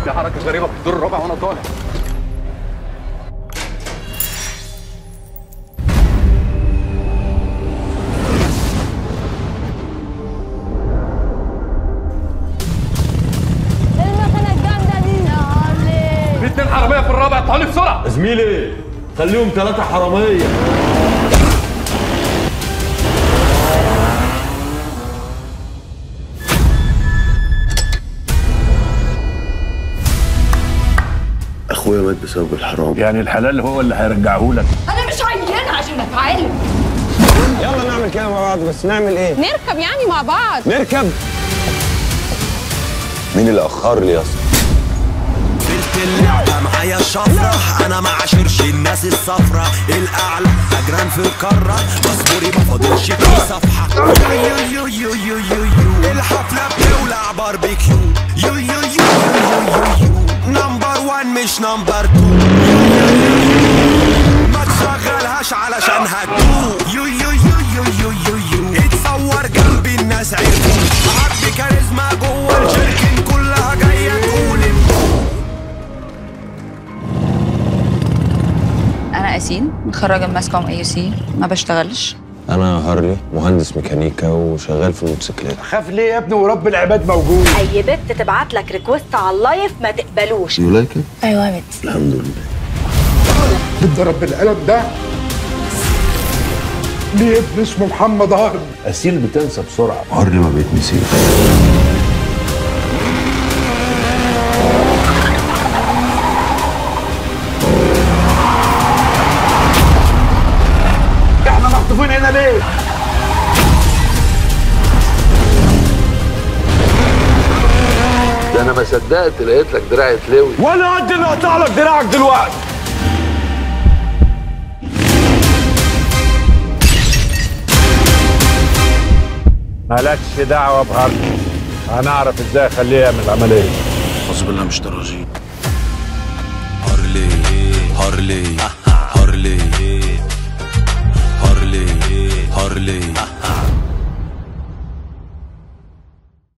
في حركه غريبه في الدور الرابع وانا طالع المكنه الجامده دي يا علي في اتنين حراميه في الرابع تعالي بسرعه زميلي خليهم ثلاثة حرامية اخويا مات بسبب الحرام يعني الحلال هو اللي هيرجعه لك انا مش عيانه عشان اتعالج يلا نعمل كده مع بعض بس نعمل ايه؟ نركب يعني مع بعض نركب مين اللي اخر لي يا اسطى اللعبة معايا الشفرة أنا ما عاشرش الناس الصفرة الأعلى أجران في القارة مصبوري ما فاضلش في صفحة يو يو يو يو يو يو الحفلة بتولع باربيكيو يو يو يو يو يو يو يو نمبر وان مش نمبر تو يو يو يو يو ما تشغلهاش علشان هتدوق يو يو يو يو يو يو يو اتصور جنبي الناس عرفوا عبي كاريزما جوه الشركة كلها جاية تقول انا اسين متخرجه من ماسكوم اي سي ما بشتغلش انا هارلي مهندس ميكانيكا وشغال في الموتوسيكلات خاف ليه يا ابني ورب العباد موجود اي بنت تبعت لك ريكوست على اللايف ما تقبلوش يو لايك ايوه يا بنت الحمد لله بتضرب بالقلم ده ليه ابن اسمه محمد هارب أسيل بتنسى بسرعة هارلي ما بيتنسيش احنا مخطوفين هنا ليه؟ ده انا ما صدقت لقيت لك دراع تلوي وانا قد اللي اقطع لك دراعك دلوقتي مالكش دعوة بهارد هنعرف ازاي اخليه يعمل العملية أعوذ بالله مش الرجيم هارلي هارلي